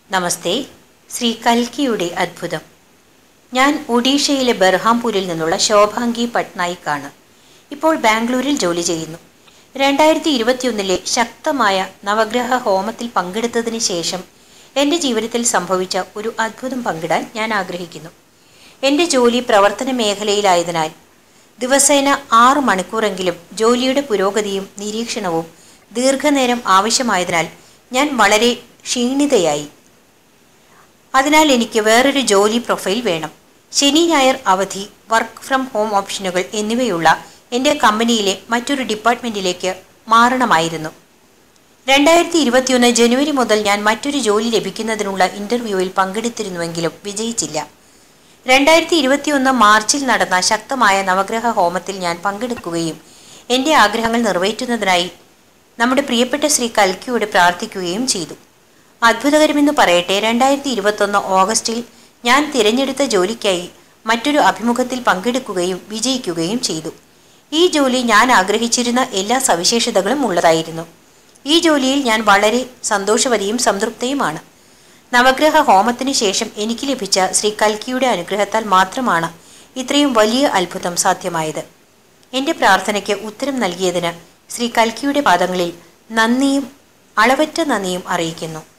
നമസ്തേ ശ്രീ കൽക്കിയുടെ അത്ഭുതം ഞാൻ ഒഡീഷയിലെ ബർഹാംപൂരിൽ നിന്നുള്ള ശോഭാംഗി പട്നായിക് ആണ് ഇപ്പോൾ ബാംഗ്ലൂരിൽ ജോലി ചെയ്യുന്നു രണ്ടായിരത്തി ഇരുപത്തിയൊന്നിലെ ശക്തമായ നവഗ്രഹ ഹോമത്തിൽ പങ്കെടുത്തതിന് ശേഷം എൻ്റെ ജീവിതത്തിൽ സംഭവിച്ച ഒരു അത്ഭുതം പങ്കിടാൻ ഞാൻ ആഗ്രഹിക്കുന്നു എൻ്റെ ജോലി പ്രവർത്തന മേഖലയിലായതിനാൽ ദിവസേന ആറ് മണിക്കൂറെങ്കിലും ജോലിയുടെ പുരോഗതിയും നിരീക്ഷണവും ദീർഘനേരം ആവശ്യമായതിനാൽ ഞാൻ വളരെ ക്ഷീണിതയായി അതിനാൽ എനിക്ക് വേറൊരു ജോലി പ്രൊഫൈൽ വേണം ശനി ഞായർ അവധി വർക്ക് ഫ്രം ഹോം ഓപ്ഷനുകൾ എന്നിവയുള്ള എൻ്റെ കമ്പനിയിലെ മറ്റൊരു ഡിപ്പാർട്ട്മെൻറ്റിലേക്ക് മാറണമായിരുന്നു രണ്ടായിരത്തി ഇരുപത്തിയൊന്ന് ജനുവരി മുതൽ ഞാൻ മറ്റൊരു ജോലി ലഭിക്കുന്നതിനുള്ള ഇൻ്റർവ്യൂവിൽ പങ്കെടുത്തിരുന്നുവെങ്കിലും വിജയിച്ചില്ല രണ്ടായിരത്തി ഇരുപത്തിയൊന്ന് മാർച്ചിൽ നടന്ന ശക്തമായ നവഗ്രഹ ഹോമത്തിൽ ഞാൻ പങ്കെടുക്കുകയും എൻ്റെ ആഗ്രഹങ്ങൾ നിറവേറ്റുന്നതിനായി നമ്മുടെ പ്രിയപ്പെട്ട ശ്രീ കൽക്കിയോട് പ്രാർത്ഥിക്കുകയും ചെയ്തു അത്ഭുതകരമെന്ന് പറയട്ടെ രണ്ടായിരത്തി ഇരുപത്തൊന്ന് ഓഗസ്റ്റിൽ ഞാൻ തിരഞ്ഞെടുത്ത ജോലിക്കായി മറ്റൊരു അഭിമുഖത്തിൽ പങ്കെടുക്കുകയും വിജയിക്കുകയും ചെയ്തു ഈ ജോലി ഞാൻ ആഗ്രഹിച്ചിരുന്ന എല്ലാ സവിശേഷതകളും ഉള്ളതായിരുന്നു ഈ ജോലിയിൽ ഞാൻ വളരെ സന്തോഷവതിയും സംതൃപ്തയുമാണ് നവഗ്രഹ ഹോമത്തിന് ശേഷം എനിക്ക് ലഭിച്ച ശ്രീ കൽക്കിയുടെ അനുഗ്രഹത്താൽ മാത്രമാണ് ഇത്രയും വലിയ അത്ഭുതം സാധ്യമായത് എൻ്റെ പ്രാർത്ഥനയ്ക്ക് ഉത്തരം നൽകിയതിന് ശ്രീ കൽക്കിയുടെ പാദങ്ങളിൽ നന്ദിയും അളവറ്റ നന്ദിയും അറിയിക്കുന്നു